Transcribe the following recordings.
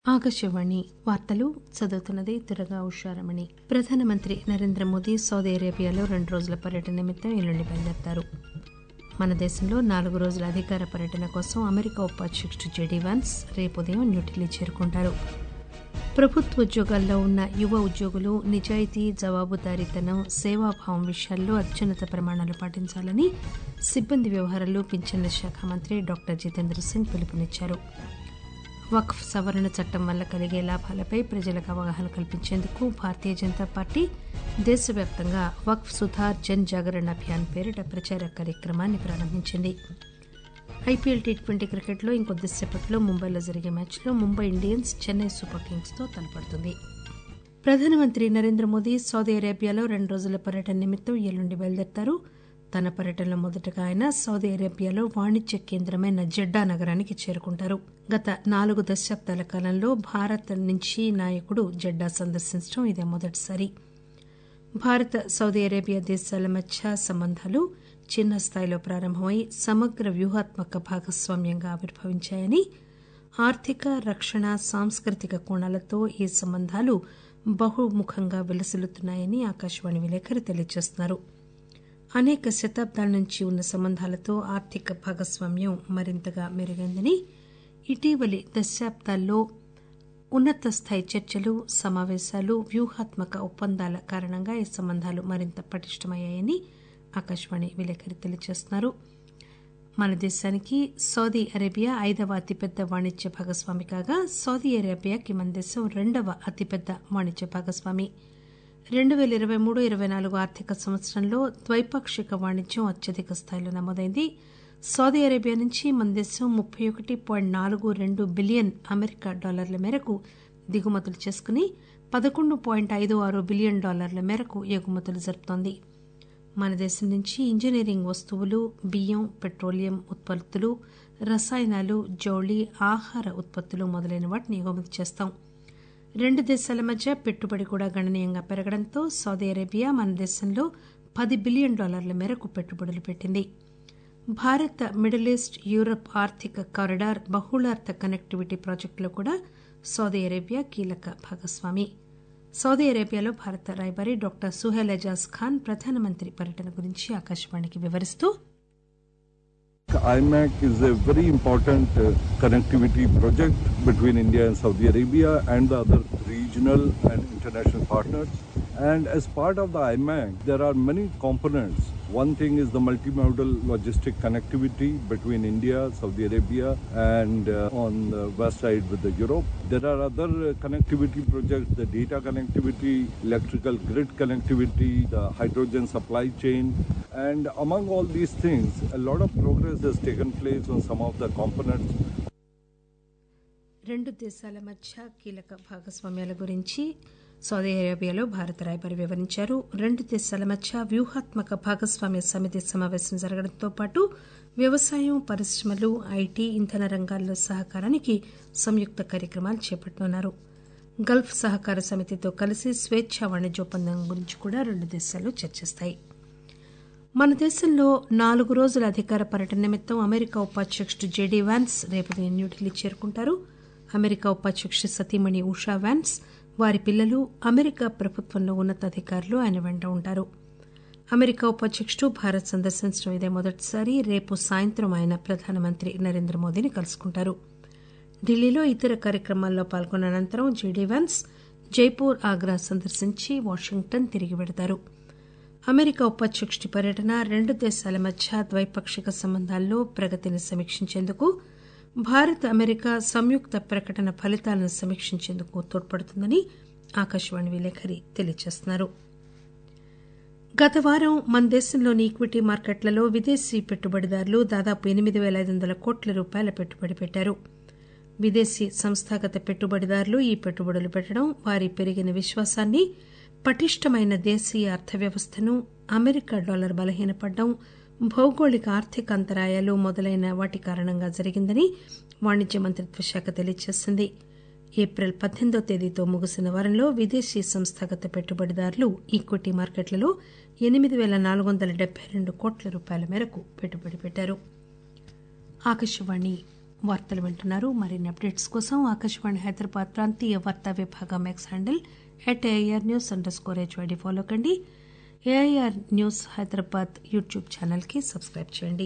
ఆకాశవాణి వార్తలు చదువుతున్నది దుర్గా ఉషారమణి ప్రధానమంత్రి నరేంద్ర మోదీ సౌదీ అరేబియాలో రెండు రోజుల పర్యటన నిమిత్తం ఎల్లుండి బయలుదేరతారు మన దేశంలో నాలుగు రోజుల అధికార పర్యటన కోసం అమెరికా ఉపాధ్యకుడు జెడీ వాన్స్ రేపు ఉదయం న్యూఢిల్లీ చేరుకుంటారు ప్రభుత్వ ఉద్యోగాల్లో ఉన్న యువ ఉద్యోగులు నిజాయితీ జవాబుదారీతనం సేవాభావం విషయాల్లో అత్యున్నత ప్రమాణాలు పాటించాలని సిబ్బంది వ్యవహారాలు పింఛన్ల శాఖ మంత్రి డాక్టర్ జితేంద్ర సింగ్ పిలుపునిచ్చారు వక్ఫ్ సవరణ చట్టం వల్ల కలిగే లాభాలపై ప్రజలకు అవగాహన కల్పించేందుకు భారతీయ జనతా పార్టీ దేశవ్యాప్తంగా వక్ఫ్ సుధార్ జన్ జాగరణ అభియాన్ పేరిట ప్రచార కార్యక్రమాన్ని ప్రారంభించింది ఐపీఎల్ టీ ట్వంటీ క్రికెట్లో ఇంకొద్దిసేపట్లో ముంబైలో జరిగే మ్యాచ్లో Mumbai Indians Chennai Super Kings తో తలపడుతుంది ప్రధానమంత్రి నరేంద్ర మోదీ సౌదీ అరేబియాలో రెండు రోజుల పర్యటన నిమిత్తం ఎల్లుండి బయలుదేరతారు తన పర్యటనలో మొదటగా ఆయన సౌదీ అరేబియాలో వాణిజ్య కేంద్రమైన జెడ్డా నగరానికి చేరుకుంటారు గత నాలుగు దశాబ్దాల కాలంలో భారత్ నుంచి నాయకుడు జెడ్డా సందర్శించడం ఇదే మొదటిసారి భారత్ సౌదీ అరేబియా దేశాల మధ్య సంబంధాలు చిన్న స్థాయిలో ప్రారంభమై సమగ్ర వ్యూహాత్మక భాగస్వామ్యంగా ఆవిర్భవించాయని ఆర్థిక రక్షణ సాంస్కృతిక కోణాలతో ఈ సంబంధాలు బహుముఖంగా విలసిల్లుతున్నాయని ఆకాశవాణి విలేకరి తెలియజేస్తున్నారు అనేక శతాబ్దాల నుంచి ఉన్న సంబంధాలతో ఆర్థిక భాగస్వామ్యం మరింతగా మెరుగైందని ఇటీవలి దశాబ్దాల్లో ఉన్నత స్థాయి చర్చలు సమావేశాలు వ్యూహాత్మక ఒప్పందాల కారణంగా ఈ సంబంధాలు మరింత పటిష్టమయ్యాయని ఆకాశవాణి విలేకరి తెలియజేస్తున్నారు మన దేశానికి సౌదీ అరేబియా ఐదవ అతిపెద్ద వాణిజ్య భాగస్వామి కాగా సౌదీ అరేబియాకి మన దేశం రెండవ అతిపెద్ద వాణిజ్య భాగస్వామి రెండు పేల ఇరవై మూడు ఇరవై నాలుగు ఆర్థిక సంవత్సరంలో ద్వైపాక్షిక వాణిజ్యం అత్యధిక స్థాయిలో నమోదైంది సౌదీ అరేబియా నుంచి మన దేశం ముప్పై ఒకటి పాయింట్ నాలుగు రెండు బిలియన్ అమెరికా డాలర్ల మేరకు దిగుమతులు చేసుకుని పదకొండు పాయింట్ ఐదు ఆరు బిలియన్ డాలర్ల మేరకు ఎగుమతులు జరుపుతోంది మన దేశం నుంచి ఇంజనీరింగ్ వస్తువులు బియ్యం పెట్రోలియం ఉత్పత్తులు రసాయనాలు జౌళి ఆహార ఉత్పత్తులు మొదలైన వాటిని ఎగుమతి చేస్తాం రెండు దేశాల మధ్య పెట్టుబడి కూడా గణనీయంగా పెరగడంతో సౌదీ అరేబియా మన దేశంలో పది బిలియన్ డాలర్ల మేరకు పెట్టుబడులు పెట్టింది భారత్ మిడిల్ ఈస్ట్ యూరప్ ఆర్థిక కారిడార్ బహుళార్థ కనెక్టివిటీ ప్రాజెక్టులో కూడా సౌదీ అరేబియా కీలక భాగస్వామి సౌదీ అరేబియాలో భారత రాయబారి డాక్టర్ సుహెల్ ఎజాజ్ ఖాన్ ప్రధానమంత్రి పర్యటన గురించి ఆకాశవాణికి వివరిస్తూ IMAC is a very important uh, connectivity project between India and Saudi Arabia and the other regional and international partners. And as part of the IMAC, there are many components. One thing is the multimodal logistic connectivity between India, Saudi Arabia, and uh, on the west side with the Europe. There are other uh, connectivity projects, the data connectivity, electrical grid connectivity, the hydrogen supply chain. And among all these things, a lot of progress has taken place on some of the components రెండు దేశాల మధ్య కీలక భాగస్వామ్యాల గురించి Saudi అరేబియాలో భారత రాయబారి వివరించారు రెండు దేశాల మధ్య వ్యూహాత్మక భాగస్వామ్య సమితి సమావేశం జరగడంతో పాటు వ్యవసాయం పరిశ్రమలు ఐటీ ఇంధన రంగాల్లో సహకారానికి సంయుక్త కార్యక్రమాలు చేపట్టనున్నారు గల్ఫ్ సహకార సమితితో కలిసి స్వేచ్ఛా వాణిజ్య ఒప్పందం గురించి కూడా రెండు దేశాలు చర్చిస్తాయి మన దేశంలో నాలుగు రోజుల అధికార పర్యటన నిమిత్తం అమెరికా ఉపాధ్యకుడు జేడీ వ్యాన్స్ రేపు న్యూఢిల్లీ చేరుకుంటారు అమెరికా ఉపాధ్యక్షుడు సతీమణి ఉషా వ్యాన్స్ వారి పిల్లలు అమెరికా ప్రభుత్వంలో ఉన్నతాధికారులు ఆయన వెంట ఉంటారు అమెరికా ఉపాధ్యకుడు భారత్ సందర్శించడం ఇదే మొదటిసారి రేపు సాయంత్రం ఆయన ప్రధానమంత్రి నరేంద్ర మోదీని కలుసుకుంటారు ఢిల్లీలో ఇతర కార్యక్రమాల్లో పాల్గొన్న అనంతరం జేడీ వ్యాన్స్ జైపూర్ ఆగ్రా సందర్శించి వాషింగ్టన్ తిరిగి వెడతారు అమెరికా ఉపాధ్యకుడి పర్యటన రెండు దేశాల మధ్య ద్వైపాక్షిక సంబంధాల్లో ప్రగతిని సమీక్షించేందుకు భారత్ అమెరికా సంయుక్త ప్రకటన ఫలితాలను సమీక్షించేందుకు తోడ్పడుతుందని ఆకాశవాణి విలేకరి తెలియజేస్తున్నారు గత వారం మన దేశంలోని ఈక్విటీ మార్కెట్లలో విదేశీ పెట్టుబడిదారులు దాదాపు ఎనిమిది పేల ఐదు వందల కోట్ల రూపాయల పెట్టుబడి పెట్టారు విదేశీ సంస్థాగత పెట్టుబడిదారులు ఈ పెట్టుబడులు పెట్టడం వారి పెరిగిన విశ్వాసాన్ని పటిష్టమైన దేశీయ అర్థవ్యవస్థను అమెరికా డాలర్ బలహీనపడడం భౌగోళిక ఆర్థిక అంతరాయాలు మొదలైన వాటి కారణంగా జరిగిందని వాణిజ్య మంత్రిత్వ శాఖ తెలియజేసింది ఏప్రిల్ పద్దెనిమిదో తేదీతో ముగిసిన వారంలో విదేశీ సంస్థాగత పెట్టుబడిదారులు ఈక్విటీ మార్కెట్లలో ఎనిమిది పేల నాలుగు వందల డెబ్బై రెండు కోట్ల రూపాయల మేరకు పెట్టుబడి పెట్టారు ఆకాశవాణి వార్తలు వింటున్నారు మరిన్ని అప్డేట్స్ కోసం ఆకాశవాణి హైదరాబాద్ ప్రాంతీయ వార్తా విభాగం X handle at AIR news under score HYD follow కండి ఏఐఆర్ న్యూస్ హైదరాబాద్ యూట్యూబ్ ఛానల్కి సబ్స్క్రైబ్ చేయండి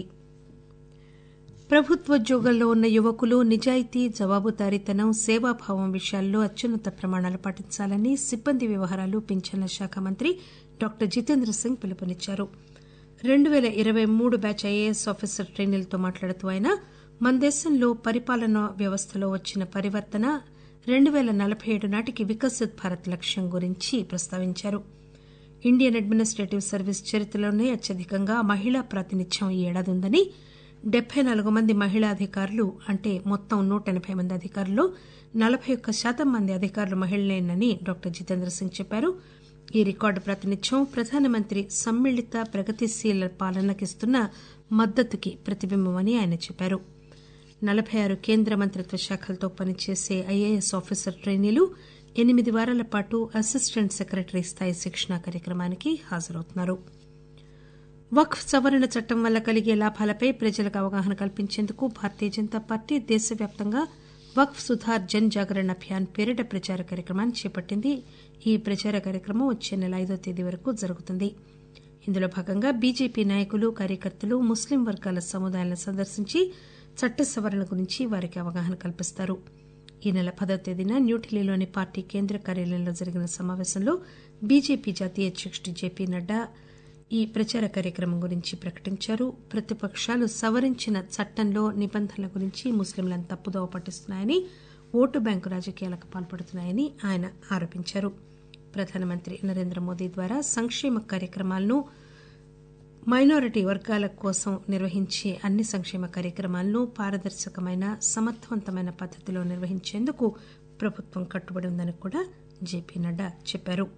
ప్రభుత్వోద్యోగాల్లో ఉన్న యువకులు నిజాయితీ జవాబుదారీతనం సేవాభావం విషయాల్లో అత్యున్నత ప్రమాణాలు పాటించాలని సిబ్బంది వ్యవహారాలు పింఛన్ల శాఖ మంత్రి డాక్టర్ జితేంద్ర సింగ్ పిలుపునిచ్చారు రెండు పేల ఇరవై మూడు బ్యాచ్ ఐఏఎస్ ఆఫీసర్ ట్రైనీలతో మాట్లాడుతూ ఆయన మన దేశంలో పరిపాలనా వ్యవస్థలో వచ్చిన పరివర్తన రెండు పేల నలబై ఏడు నాటికి వికసిత్ భారత్ లక్ష్యం గురించి ప్రస్తావించారు ఇండియన్ అడ్మినిస్టేటివ్ సర్వీస్ చరిత్రలోనే అత్యధికంగా మహిళా ప్రాతినిధ్యం ఈ ఏడాది ఉందని డెబ్బై నాలుగు మంది మహిళా అధికారులు అంటే మొత్తం నూట ఎనబై మంది అధికారుల్లో నలబై ఒక్క శాతం మంది అధికారులు మహిళలేనని డాక్టర్ జితేంద్ర సింగ్ చెప్పారు ఈ రికార్డు ప్రాతినిధ్యం ప్రధానమంత్రి సమ్మిళిత ప్రగతిశీల పాలనకిస్తున్న మద్దతుకి ప్రతిబింబమని ఆయన చెప్పారు నలబై ఆరు కేంద్ర మంత్రిత్వ శాఖలతో పనిచేసే ఐఏఎస్ ఆఫీసర్ ట్రైనీలు ఎనిమిది వారాల పాటు అసిస్టెంట్ సెక్రటరీ స్థాయి శిక్షణా కార్యక్రమానికి హాజరవుతున్నారు వక్ఫ్ సవరణ చట్టం వల్ల కలిగే లాభాలపై ప్రజలకు అవగాహన కల్పించేందుకు భారతీయ జనతా పార్టీ దేశవ్యాప్తంగా వక్ఫ్ సుధార్ జన్ జాగరణ అభియాన్ పేరిట ప్రచార కార్యక్రమాన్ని చేపట్టింది ఈ ప్రచార కార్యక్రమం వచ్చే నెల ఐదో తేదీ వరకు జరుగుతుంది ఇందులో భాగంగా బీజేపీ నాయకులు కార్యకర్తలు ముస్లిం వర్గాల సముదాయాలను సందర్శించి చట్ట సవరణ గురించి వారికి అవగాహన కల్పిస్తారు ఈ నెల పదో తేదీన న్యూఢిల్లీలోని పార్టీ కేంద్ర కార్యాలయంలో జరిగిన సమావేశంలో బీజేపీ జాతీయ అధ్యకుడు జేపీ నడ్డా ఈ ప్రచార కార్యక్రమం గురించి ప్రకటించారు ప్రతిపక్షాలు సవరించిన చట్టంలో నిబంధనల గురించి ముస్లింలను తప్పుదోవ పట్టిస్తున్నాయని ఓటు బ్యాంకు రాజకీయాలకు పాల్పడుతున్నాయని ఆయన ఆరోపించారు ప్రధానమంత్రి నరేంద్ర మోదీ ద్వారా సంక్షేమ కార్యక్రమాలను మైనారిటీ వర్గాల కోసం నిర్వహించే అన్ని సంక్షేమ కార్యక్రమాలను పారదర్శకమైన సమర్థవంతమైన పద్దతిలో నిర్వహించేందుకు ప్రభుత్వం కట్టుబడి ఉందని కూడా జేపీ నడ్డా చెప్పారు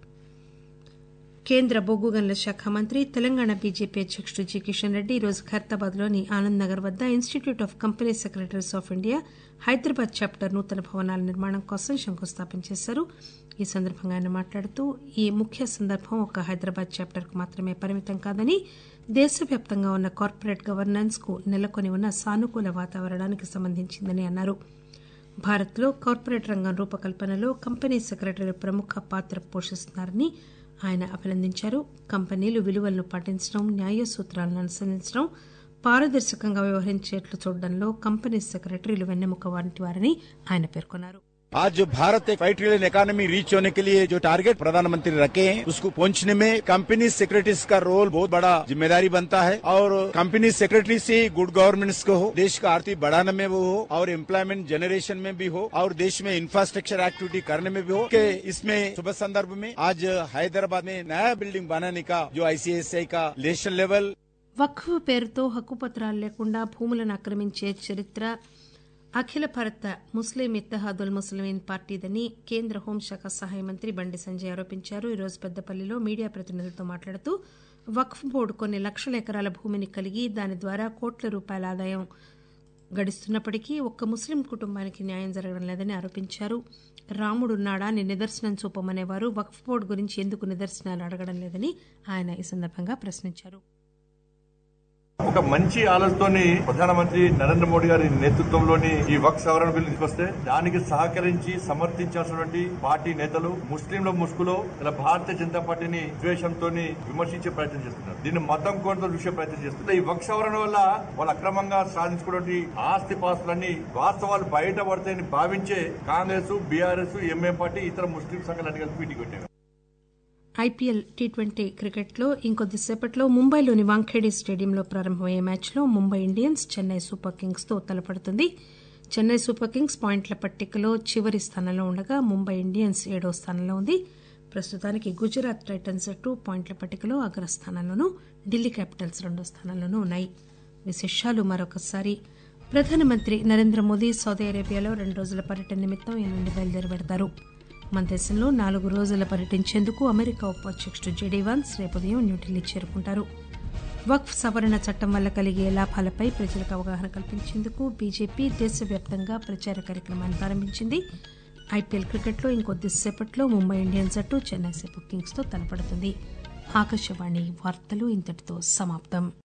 కేంద్ర బొగ్గు గనుల శాఖ మంత్రి తెలంగాణ బీజేపీ అధ్యకుడు జి కిషన్ రెడ్డి ఈరోజు ఖైరతాబాద్లోని ఆనంద్ నగర్ వద్ద institute of company secretaries of India Hyderabad chapter నూతన భవనాల నిర్మాణం కోసం శంకుస్థాపన చేశారు ఈ సందర్భంగా ఆయన మాట్లాడుతూ ఈ ముఖ్య సందర్భం ఒక హైదరాబాద్ చాప్టర్కు మాత్రమే పరిమితం కాదని దేశవ్యాప్తంగా ఉన్న కార్పొరేట్ గవర్నెన్స్ కు నెలకొని ఉన్న సానుకూల వాతావరణానికి సంబంధించిందని అన్నారు భారత్లో కార్పొరేట్ రంగం రూపకల్పనలో కంపెనీ సెక్రటరీలు ప్రముఖ పాత్ర పోషిస్తున్నారని ఆయన అభినందించారు కంపెనీలు విలువలను పాటించడం న్యాయ సూత్రాలను అనుసరించడం పారదర్శకంగా వ్యవహరించేట్లు చూడడంలో కంపెనీ సెక్రటరీలు వెన్నెముక వంటి వారని ఆయన పేర్కొన్నారు आज जो भारत एक फाइव ट्रिलियन इकोनॉमी रीच होने के लिए जो टारगेट प्रधानमंत्री रखे हैं उसको पहुंचने में कंपनी सेक्रेटरीज का रोल बहुत बड़ा जिम्मेदारी बनता है और कंपनी सेक्रेटरी से गुड गवर्नेंस को हो देश का आर्थिक बढ़ाने में वो हो और एम्प्लॉयमेंट जनरेशन में भी हो और देश में इंफ्रास्ट्रक्चर एक्टिविटी करने में भी हो कि इसमें शुभ संदर्भ में आज हैदराबाद में नया बिल्डिंग बनाने का जो आईसीएसआई का नेशनल लेवल వక్ఫ్ పేరుతో హక్కుపత్రాలు లేకుండా భూములను ఆక్రమించే చరిత్ర అఖిల భారత ముస్లిం ఇత్తహాదుల్ ముస్లిమీన్ పార్టీదని కేంద్ర హోంశాఖ సహాయ మంత్రి బండి సంజయ్ ఆరోపించారు ఈరోజు పెద్దపల్లిలో మీడియా ప్రతినిధులతో మాట్లాడుతూ వక్ఫ్ బోర్డు కొన్ని లక్షల ఎకరాల భూమిని కలిగి దాని ద్వారా కోట్ల రూపాయల ఆదాయం గడిస్తున్నప్పటికీ ఒక్క ముస్లిం కుటుంబానికి న్యాయం జరగడం లేదని ఆరోపించారు రాముడున్నాడా అని నిదర్శనం చూపమనేవారు వక్ఫ్ బోర్డు గురించి ఎందుకు నిదర్శనాలు అడగడం లేదని ఆయన ఈ సందర్భంగా ప్రశ్నించారు ఒక మంచి ఆలోచనతోని ప్రధానమంత్రి నరేంద్ర మోడీ గారి నేతృత్వంలోని ఈ వక్ సవరణ బిల్లు తీసుకొస్తే దానికి సహకరించి సమర్థించాల్సినటువంటి పార్టీ నేతలు ముస్లింల ముసుగులో ఇలా భారతీయ జనతా పార్టీని ద్వేషంతో విమర్శించే ప్రయత్నం చేస్తున్నారు దీన్ని మతం కోరితో చూసే ప్రయత్నం చేస్తున్నారు ఈ వక్ సవరణ వల్ల వాళ్ళు అక్రమంగా సాధించుకున్నటువంటి ఆస్తి పాస్తులన్నీ వాస్తవాలు బయటపడతాయని భావించే కాంగ్రెస్ బీఆర్ఎస్ ఎంఎం పార్టీ ఇతర ముస్లిం సంఘాలన్నీ కలిపి వీటికి పెట్టారు ఐపీఎల్ టీ ట్వంటీ క్రికెట్లో ఇంకొద్దిసేపట్లో ముంబైలోని వాంఖేడే స్టేడియంలో ప్రారంభమయ్యే మ్యాచ్లో Mumbai Indians Chennai Super Kings తో తలపడుతుంది చెన్నై సూపర్ కింగ్స్ పాయింట్ల పట్టికలో చివరి స్థానంలో ఉండగా ముంబై ఇండియన్స్ ఏడో స్థానంలో ఉంది ప్రస్తుతానికి గుజరాత్ టైటన్స్ జట్టు పాయింట్ల పట్టికలో అగ్రస్థానంలోనూ ఢిల్లీ క్యాపిటల్స్ రెండో స్థానంలోనూ ఉన్నాయి విశేషాలు మరొకసారి ప్రధానమంత్రి నరేంద్ర మోదీ సౌదీ అరేబియాలో రెండు రోజుల పర్యటన నిమిత్తం ఈ నుండి బయలుదేరి పెడతారు మన దేశంలో నాలుగు రోజుల పర్యటించేందుకు అమెరికా ఉపాధ్యకుడు జెడీ వాన్స్ రేపు ఉదయం న్యూఢిల్లీ చేరుకుంటారు వక్ఫ్ సవరణ చట్టం వల్ల కలిగే లాభాలపై ప్రజలకు అవగాహన కల్పించేందుకు బీజేపీ దేశవ్యాప్తంగా ప్రచార కార్యక్రమాన్ని ప్రారంభించింది ఐపీఎల్ క్రికెట్లో ఇంకొద్దిసేపట్లో ముంబై ఇండియన్స్ జట్టు చెన్నై సూపర్ కింగ్స్ తో తలపడుతుంది ఆకాశవాణి వార్తలు ఇంతటితో సమాప్తం